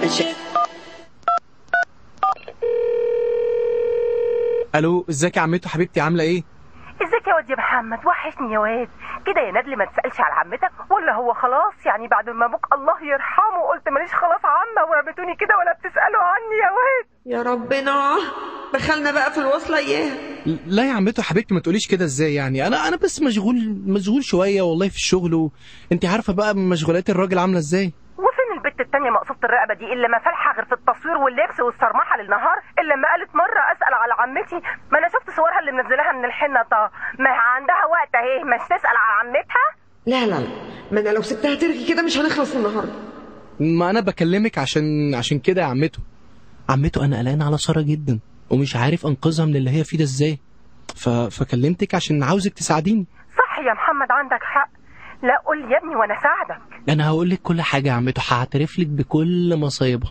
الو ازيك يا عمته حبيبتي عامله ايه ازيك يا واد يا محمد وحشني يا واد كده يا ندل ما تسالش على عمتك ولا هو خلاص يعني بعد ما ابوك الله يرحمه قلت ماليش خلاص عمه ورمتوني كده ولا بتسالوا عني يا واد يا ربنا دخلنا بقى في الوصلة اياها لا يا عمته حبيبتي ما تقوليش كده ازاي يعني انا انا بس مشغول مشغول شويه والله في الشغل و... انت عارفه بقى مشغولات الراجل عامله ازاي وفين البت التانية مقصوبة الرقبة دي اللي ما فالحة غير في التصوير واللبس والصرمحة للنهار اللي لما قالت مرة أسأل على عمتي ما أنا شفت صورها اللي منزلاها من الحنة طه ما عندها وقت أهي مش تسأل على عمتها لا لا لا ما انا لو سبتها ترغي كده مش هنخلص النهارده ما انا بكلمك عشان عشان كده يا عمته عمته انا قلقان على ساره جدا ومش عارف انقذها من اللي هي فيه ده ازاي ف... فكلمتك عشان عاوزك تساعديني صح يا محمد عندك حق لا قول لي يا ابني وأنا ساعدك انا هقول لك كل حاجه يا عمته هعترف لك بكل مصايبها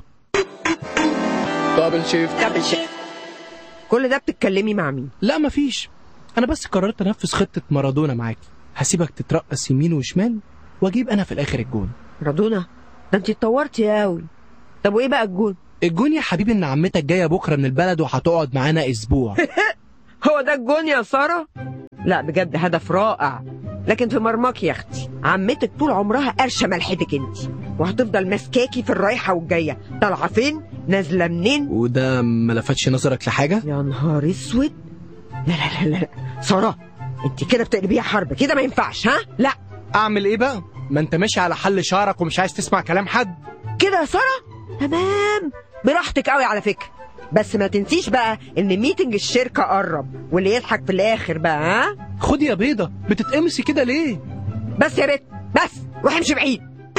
دبل شيفت كل ده بتتكلمي مع مين لا مفيش انا بس قررت انفذ خطه مارادونا معاكي هسيبك تترقص يمين وشمال واجيب انا في الاخر الجون رادونا ده انت اتطورتي قوي طب وايه بقى الجون الجون يا حبيبي ان عمتك جايه بكره من البلد وهتقعد معانا اسبوع هو ده الجون يا ساره لا بجد هدف رائع لكن في مرماك يا اختي عمتك طول عمرها قرشه ملحتك انت وهتفضل ماسكاكي في الرايحه والجايه طالعه فين نازله منين وده ما لفتش نظرك لحاجه يا نهار اسود لا لا لا لا, لا. ساره انت كده بتقلبيها حرب كده ما ينفعش ها لا اعمل ايه بقى ما انت ماشي على حل شعرك ومش عايز تسمع كلام حد كده يا ساره تمام براحتك قوي على فكره بس ما تنسيش بقى ان ميتنج الشركه قرب واللي يضحك في الاخر بقى ها خدي يا بيضه بتتقمصي كده ليه بس يا بت بس روحي امشي بعيد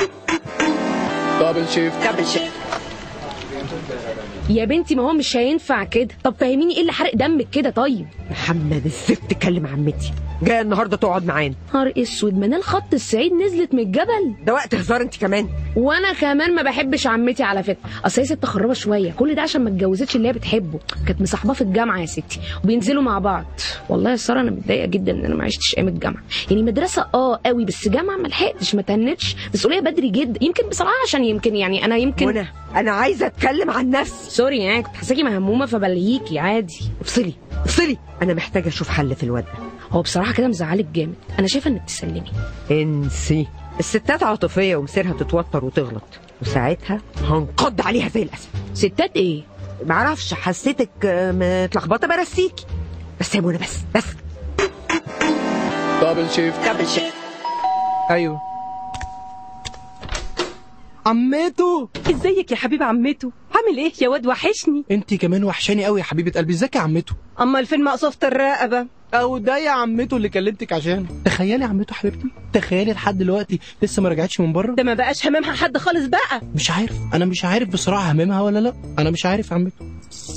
دبل شيفت يا بنتي ما هو مش هينفع كده طب فهميني ايه اللي حرق دمك كده طيب محمد الزفت كلم عمتي جايه النهارده تقعد معانا نهار اسود منال خط الصعيد نزلت من الجبل ده وقت هزار انت كمان وانا كمان ما بحبش عمتي على فكره اصل هي ست خربه شويه كل ده عشان ما اتجوزتش اللي هي بتحبه كانت مصاحباه في الجامعه يا ستي وبينزلوا مع بعض والله يا ساره انا متضايقه جدا ان انا ما عشتش ايام الجامعه يعني مدرسه اه قوي بس جامعه ما لحقتش ما تنتش مسؤوليه بدري جدا يمكن بصراحه عشان يمكن يعني انا يمكن منى انا عايزه اتكلم عن نفسي سوري يعني كنت حاساكي مهمومه فبلهيكي عادي افصلي افصلي انا محتاجه اشوف حل في الواد ده هو بصراحه كده مزعلك جامد انا شايفه انك تسلمي انسي الستات عاطفيه ومصيرها تتوتر وتغلط وساعتها هنقض عليها زي الاسد ستات ايه معرفش حسيتك آه، متلخبطه برسيكي بس يا منى بس بس دبل شيفت ايوه عمته ازيك يا حبيب عمته عامل ايه يا واد وحشني انت كمان وحشاني قوي يا حبيبه قلبي ازيك يا عمته امال فين مقصوفة الرقبة او ده يا عمته اللي كلمتك عشان تخيلي يا عمته حبيبتي تخيلي لحد دلوقتي لسه ما رجعتش من بره ده ما بقاش هممها حد خالص بقى مش عارف انا مش عارف بصراحه هممها ولا لا انا مش عارف يا عمته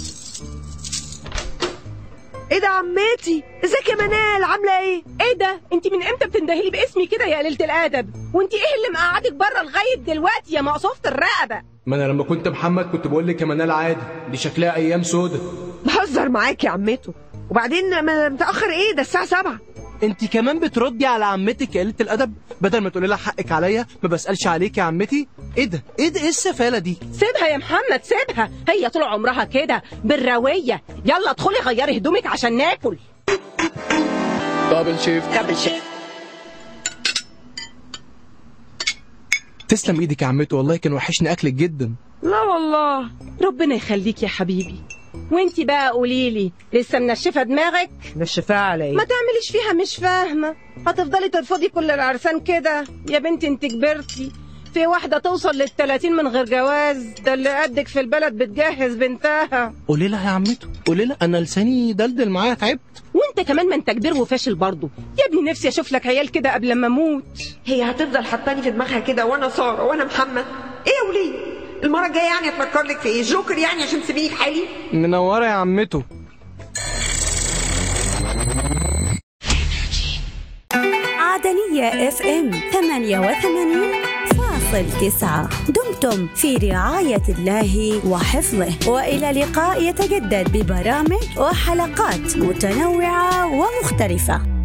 ايه ده عمتي ازيك يا منال عامله ايه ايه ده انت من امتى بتندهلي باسمي كده يا قليلة الادب وانت ايه اللي مقعدك بره لغايه دلوقتي يا مقصوفة الرقبة ما انا لما كنت محمد كنت بقول لك يا منال عادي دي شكلها ايام سودة بهزر معاك يا عمته وبعدين ما- متاخر ايه ده الساعه 7 انت كمان بتردي على عمتك يا قلة الادب بدل ما تقولي لها حقك عليا ما بسالش عليك يا عمتي ايه ده ايه ده ايه السفاله دي سيبها يا محمد سيبها هي طول عمرها كده بالروية يلا ادخلي غيري هدومك عشان ناكل دبل شيفت تسلم ايدك يا عمته والله كان وحشني اكلك جدا لا والله ربنا يخليك يا حبيبي وانت بقى قوليلي لسه منشفه دماغك نشفاها على ايه ما تعمليش فيها مش فاهمه هتفضلي ترفضي كل العرسان كده يا بنتي انت كبرتي في واحدة توصل للتلاتين من غير جواز ده اللي قدك في البلد بتجهز بنتها قولي لها يا عمته قولي لها انا لساني دلدل معايا تعبت وانت كمان ما انت كبير وفاشل برضه يا ابني نفسي اشوف لك عيال كده قبل ما اموت هي هتفضل حطاني في دماغها كده وانا ساره وانا محمد ايه يا وليه المره الجايه يعني افكر لك في ايه جوكر يعني عشان تسيبيني في حالي منوره يا عمته عدنية اف ام 88 فاصل تسعة دمتم في رعاية الله وحفظه وإلى لقاء يتجدد ببرامج وحلقات متنوعة ومختلفة